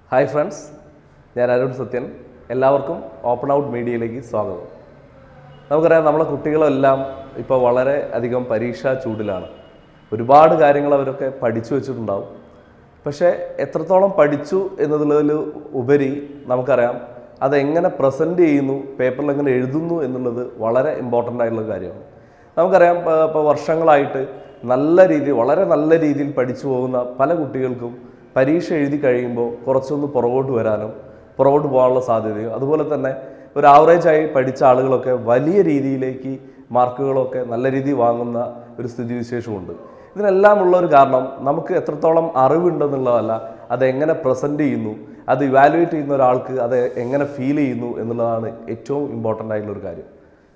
hi friends ഞാൻ അരുൺ സത്യൻ എല്ലാവർക്കും open out മീഡിയയിലേക്ക് സ്വാഗതം നമുക്കറിയാം നമ്മളെ കുട്ടികളെല്ലാം ഇപ്പോൾ വളരെ അധികം പരീക്ഷാ ചൂടിലാണ് ഒരുപാട് കാര്യങ്ങൾ അവരൊക്കെ പഠിച്ചു വെച്ചിട്ടുണ്ടാവും പക്ഷേ എത്രത്തോളം പഠിച്ചു എന്നതിൽ ഉപരി നമുക്കറിയാം അതെങ്ങനെ പ്രസൻറ്റ് ചെയ്യുന്നു പേപ്പറിൽ എങ്ങനെ എഴുതുന്നു എന്നുള്ളത് വളരെ ഇമ്പോർട്ടൻ്റ് ആയിട്ടുള്ള കാര്യമാണ് നമുക്കറിയാം ഇപ്പോൾ ഇപ്പോൾ വർഷങ്ങളായിട്ട് നല്ല രീതിയിൽ വളരെ നല്ല രീതിയിൽ പഠിച്ചു പോകുന്ന പല കുട്ടികൾക്കും പരീക്ഷ എഴുതി കഴിയുമ്പോൾ കുറച്ചൊന്ന് പുറകോട്ട് വരാനും പുറകോട്ട് പോകാനുള്ള സാധ്യതയും അതുപോലെ തന്നെ ഒരു ആവറേജ് ആയി പഠിച്ച ആളുകളൊക്കെ വലിയ രീതിയിലേക്ക് മാർക്കുകളൊക്കെ നല്ല രീതിയിൽ വാങ്ങുന്ന ഒരു സ്ഥിതിവിശേഷമുണ്ട് ഇതിനെല്ലാം ഉള്ള ഒരു കാരണം നമുക്ക് എത്രത്തോളം അറിവുണ്ടെന്നുള്ളതല്ല അത് എങ്ങനെ പ്രസൻറ്റ് ചെയ്യുന്നു അത് ഇവാലുവേറ്റ് ചെയ്യുന്ന ഒരാൾക്ക് അത് എങ്ങനെ ഫീൽ ചെയ്യുന്നു എന്നുള്ളതാണ് ഏറ്റവും ഇമ്പോർട്ടൻ്റ് ആയിട്ടുള്ള ഒരു കാര്യം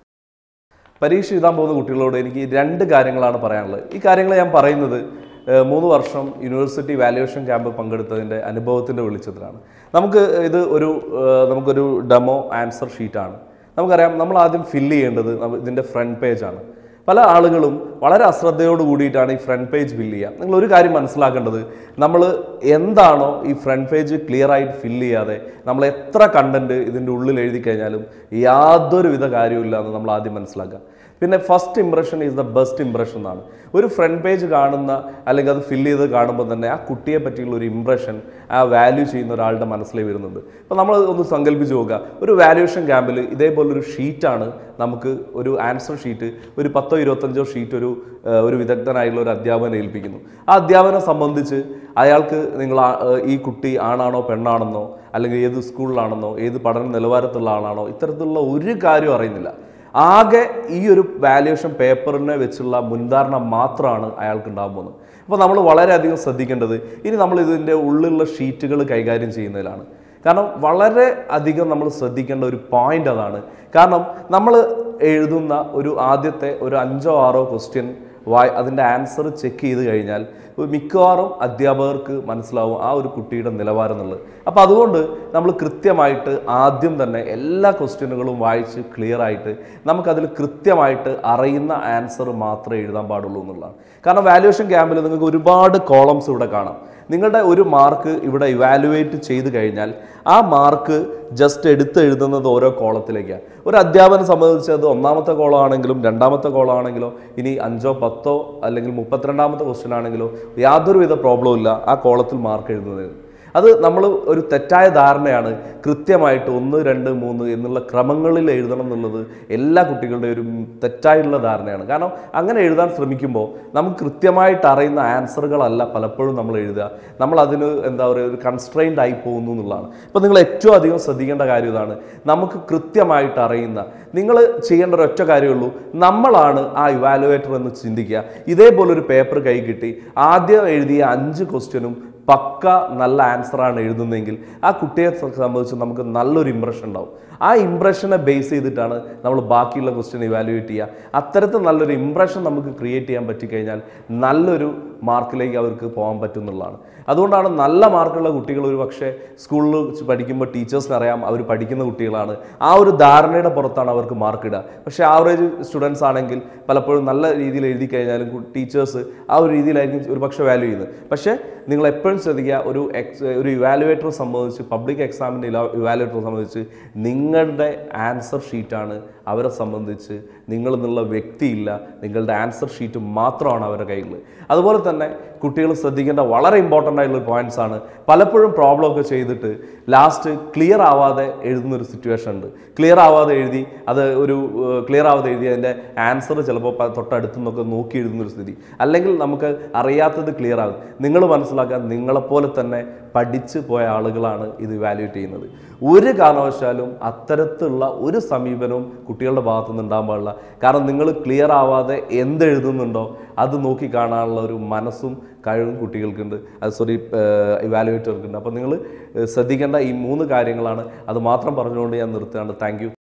പരീക്ഷ എഴുതാൻ പോകുന്ന കുട്ടികളോട് എനിക്ക് രണ്ട് കാര്യങ്ങളാണ് പറയാനുള്ളത് ഈ കാര്യങ്ങൾ ഞാൻ പറയുന്നത് ഏഹ്, മൂന്ന് വർഷം യൂണിവേഴ്സിറ്റി വാല്യുവേഷൻ ക്യാമ്പ് പങ്കെടുത്തതിൻ്റെ അനുഭവത്തിൻ്റെ വെളിച്ചത്തിലാണ് നമുക്ക് ഇത് ഒരു ഏഹ്, നമുക്കൊരു ഡെമോ ആൻസർ ഷീറ്റാണ് നമുക്കറിയാം നമ്മൾ ആദ്യം ഫില്ല് ചെയ്യേണ്ടത് നമ്മ- ഇതിൻ്റെ ഫ്രണ്ട് പേജാണ് പല ആളുകളും വളരെ അശ്രദ്ധയോട് കൂടിയിട്ടാണ് ഈ ഫ്രണ്ട് പേജ് ഫില്ല് ചെയ്യുക നിങ്ങൾ ഒരു കാര്യം മനസ്സിലാക്കേണ്ടത് നമ്മൾ എന്താണോ ഈ ഫ്രണ്ട് പേജ് ക്ലിയർ ആയിട്ട് ഫില്ല് ചെയ്യാതെ നമ്മൾ എത്ര കണ്ടന്റ് ഇതിൻ്റെ ഉള്ളിൽ എഴുതി കഴിഞ്ഞാലും യാതൊരുവിധ കാര്യമില്ല എന്ന് നമ്മൾ ആദ്യം മനസ്സിലാക്കുക പിന്നെ first impression is the best impression എന്നാണ് ഒരു ഫ്രണ്ട് പേജ് കാണുന്ന അല്ലെങ്കിൽ അത് ഫില്ല് ചെയ്ത് കാണുമ്പോൾ തന്നെ ആ കുട്ടിയെ പറ്റിയുള്ള ഒരു ഇംപ്രഷൻ ആ വാല്യൂ ചെയ്യുന്ന ഒരാളുടെ മനസ്സിലേക്ക് വരുന്നുണ്ട് അപ്പോൾ നമ്മൾ ഒന്ന് സങ്കല്പിച്ച് നോക്കുക ഒരു വാല്യുവേഷൻ ക്യാമ്പിൽ ഇതേപോലൊരു ഷീറ്റാണ് നമുക്ക് ഒരു ആൻസർ ഷീറ്റ് ഒരു പത്തോ ഇരുപത്തഞ്ചോ ഷീറ്റ് ഒരു ഏഹ്, ഒരു വിദഗ്ധനായിട്ടുള്ള ഒരു അധ്യാപകനെ ഏൽപ്പിക്കുന്നു ആ അധ്യാപനെ സംബന്ധിച്ച് അയാൾക്ക് നിങ്ങൾ ആ- ഏഹ്, ഈ കുട്ടി ആണാണോ പെണ്ണാണെന്നോ അല്ലെങ്കിൽ ഏത് സ്കൂളിലാണെന്നോ ഏത് പഠന നിലവാരത്തിലുള്ള ആളാണോ ഇത്തരത്തിലുള്ള ഒരു കാര്യവും അറിയുന്നില്ല ആകെ ഈ ഒരു വാല്യുവേഷൻ പേപ്പറിനെ വെച്ചുള്ള മുൻധാരണ മാത്രമാണ് അയാൾക്ക് ഉണ്ടാകാൻ പോകുന്നത് അപ്പോൾ നമ്മൾ വളരെയധികം ശ്രദ്ധിക്കേണ്ടത് ഇനി നമ്മൾ ഇതിൻ്റെ ഉള്ളിലുള്ള ഷീറ്റുകൾ കൈകാര്യം ചെയ്യുന്നതിലാണ് കാരണം വളരെ അധികം നമ്മൾ ശ്രദ്ധിക്കേണ്ട ഒരു പോയിന്റ് അതാണ് കാരണം നമ്മൾ എഴുതുന്ന ഒരു ആദ്യത്തെ ഒരു അഞ്ചോ ആറോ ക്വസ്റ്റ്യൻ വായി അതിൻ്റെ ആൻസർ ചെക്ക് ചെയ്ത് കഴിഞ്ഞാൽ മിക്കവാറും അധ്യാപകർക്ക് മനസ്സിലാവും ആ ഒരു കുട്ടിയുടെ നിലവാരം എന്നുള്ളത് അപ്പോൾ അതുകൊണ്ട് നമ്മൾ കൃത്യമായിട്ട് ആദ്യം തന്നെ എല്ലാ ക്വസ്റ്റ്യനുകളും വായിച്ച് ക്ലിയർ ആയിട്ട് നമുക്കതിൽ കൃത്യമായിട്ട് അറിയുന്ന ആൻസർ മാത്രമേ എഴുതാൻ പാടുള്ളൂ എന്നുള്ളതാണ് കാരണം വാല്യുവേഷൻ ക്യാമ്പിൽ നിങ്ങൾക്ക് ഒരുപാട് കോളംസ് ഇവിടെ കാണാം നിങ്ങളുടെ ഒരു മാർക്ക് ഇവിടെ ഇവാലുവേറ്റ് ചെയ്ത് കഴിഞ്ഞാൽ ആ മാർക്ക് ജസ്റ്റ് എടുത്ത് എഴുതുന്നത് ഓരോ കോളത്തിലേക്കാണ് ഒരു അധ്യാപനം സംബന്ധിച്ച് അത് ഒന്നാമത്തെ കോളം ആണെങ്കിലും രണ്ടാമത്തെ കോളം ആണെങ്കിലോ ഇനി അഞ്ചോ പത്തോ അല്ലെങ്കിൽ മുപ്പത്തിരണ്ടാമത്തെ ക്വസ്റ്റ്യൻ ആണെങ്കിലോ യാതൊരുവിധ പ്രോബ്ലവും ഇല്ല ആ കോളത്തിൽ മാർക്ക് എഴുതുന്നതിന് അത് നമ്മൾ ഒരു തെറ്റായ ധാരണയാണ് കൃത്യമായിട്ട് ഒന്ന് രണ്ട് മൂന്ന് എന്നുള്ള ക്രമങ്ങളിൽ എഴുതണം എന്നുള്ളത് എല്ലാ കുട്ടികളുടെ ഒരു തെറ്റായിട്ടുള്ള ധാരണയാണ് കാരണം അങ്ങനെ എഴുതാൻ ശ്രമിക്കുമ്പോൾ നമുക്ക് കൃത്യമായിട്ട് അറിയുന്ന ആൻസറുകളല്ല പലപ്പോഴും നമ്മൾ എഴുതുക നമ്മൾ അതിന് എന്താ പറയുക ഒരു കൺസ്ട്രെയിൻഡ് ആയി പോകുന്നു എന്നുള്ളതാണ് അപ്പോൾ നിങ്ങൾ ഏറ്റവും അധികം ശ്രദ്ധിക്കേണ്ട കാര്യം ഇതാണ് നമുക്ക് കൃത്യമായിട്ട് അറിയുന്ന നിങ്ങൾ ചെയ്യേണ്ട ഒരു ഒറ്റ കാര്യമുള്ളൂ നമ്മളാണ് ആ ഇവാലുവേറ്റർ എന്ന് ചിന്തിക്കുക ഇതേപോലൊരു പേപ്പർ കൈ കിട്ടി ആദ്യം എഴുതിയ അഞ്ച് ക്വസ്റ്റ്യനും പക്ക നല്ല ആൻസറാണ് എഴുതുന്നതെങ്കിൽ ആ കുട്ടിയെ സംബന്ധിച്ച് നമുക്ക് നല്ലൊരു ഇമ്പ്രഷൻ ഉണ്ടാവും ആ ഇമ്പ്രഷനെ ബേസ് ചെയ്തിട്ടാണ് നമ്മൾ ബാക്കിയുള്ള ക്വസ്റ്റ്യൻ ഇവാലുവേറ്റ് ചെയ്യുക അത്തരത്തിൽ നല്ലൊരു ഇമ്പ്രഷൻ നമുക്ക് ക്രിയേറ്റ് ചെയ്യാൻ പറ്റിക്കഴിഞ്ഞാൽ നല്ലൊരു മാർക്കിലേക്ക് അവർക്ക് പോകാൻ പറ്റും എന്നുള്ളതാണ് അതുകൊണ്ടാണ് നല്ല മാർക്കുള്ള കുട്ടികൾ ഒരു പക്ഷേ സ്കൂളിൽ വെച്ച് പഠിക്കുമ്പോൾ ടീച്ചേഴ്സിന് അറിയാം അവർ പഠിക്കുന്ന കുട്ടികളാണ് ആ ഒരു ധാരണയുടെ പുറത്താണ് അവർക്ക് മാർക്ക് ഇടുക പക്ഷേ ആവറേജ് സ്റ്റുഡൻസ് ആണെങ്കിൽ പലപ്പോഴും നല്ല രീതിയിൽ എഴുതി കഴിഞ്ഞാലും ടീച്ചേഴ്സ് ആ ഒരു രീതിയിലായിരിക്കും ഒരു പക്ഷേ വാല്യൂ ചെയ്യുന്നത് പക്ഷേ നിങ്ങൾ എപ്പോഴും ശ്രദ്ധിക്കുക ഒരു എക്സ് ഒരു ഇവാലുവേറ്റർ സംബന്ധിച്ച് പബ്ലിക് എക്സാമിൻ്റെ ഇവാലുവേറ്റർ സംബന്ധിച്ച് നിങ്ങളുടെ ആൻസർ ഷീറ്റാണ് അവരെ സംബന്ധിച്ച് നിങ്ങൾ എന്നുള്ള വ്യക്തിയില്ല നിങ്ങളുടെ ആൻസർ ഷീറ്റ് മാത്രമാണ് അവരുടെ കയ്യിൽ അതുപോലെ തന്നെ കുട്ടികൾ ശ്രദ്ധിക്കേണ്ട വളരെ ഇമ്പോർട്ടൻ്റ് ആയിട്ടുള്ള പോയിന്റ്സ് ആണ് പലപ്പോഴും പ്രോബ്ലം ഒക്കെ ചെയ്തിട്ട് ലാസ്റ്റ് ക്ലിയർ ആവാതെ എഴുതുന്ന ഒരു സിറ്റുവേഷൻ ഉണ്ട് ക്ലിയർ ആവാതെ എഴുതി അത് ഒരു ക്ലിയർ ആവാതെ എഴുതി അതിൻ്റെ ആൻസർ ചിലപ്പോൾ പ- തൊട്ടടുത്തു നിന്നൊക്കെ നോക്കി എഴുതുന്ന ഒരു സ്ഥിതി അല്ലെങ്കിൽ നമുക്ക് അറിയാത്തത് ക്ലിയർ ആകും നിങ്ങൾ മനസ്സിലാക്കാൻ നിങ്ങളെപ്പോലെ തന്നെ പഠിച്ചു പോയ ആളുകളാണ് ഇത് ഇവാലുവേറ്റ് ചെയ്യുന്നത് ഒരു കാരണവശാലും അത്തരത്തിലുള്ള ഒരു സമീപനവും കുട്ടികളുടെ ഭാഗത്തു നിന്ന് ഉണ്ടാകാൻ പാടില്ല കാരണം നിങ്ങൾ ക്ലിയർ ആവാതെ എന്ത് എഴുതുന്നുണ്ടോ അത് നോക്കി കാണാനുള്ള ഒരു മനസ്സും കഴിവും കുട്ടികൾക്കുണ്ട് അത് സോറി ഇവാലുവേറ്റർക്കുണ്ട് അപ്പോൾ നിങ്ങൾ ശ്രദ്ധിക്കേണ്ട ഈ മൂന്ന് കാര്യങ്ങളാണ് അത് മാത്രം പറഞ്ഞുകൊണ്ട് ഞാൻ നിർത്തുകയാണ് താങ്ക്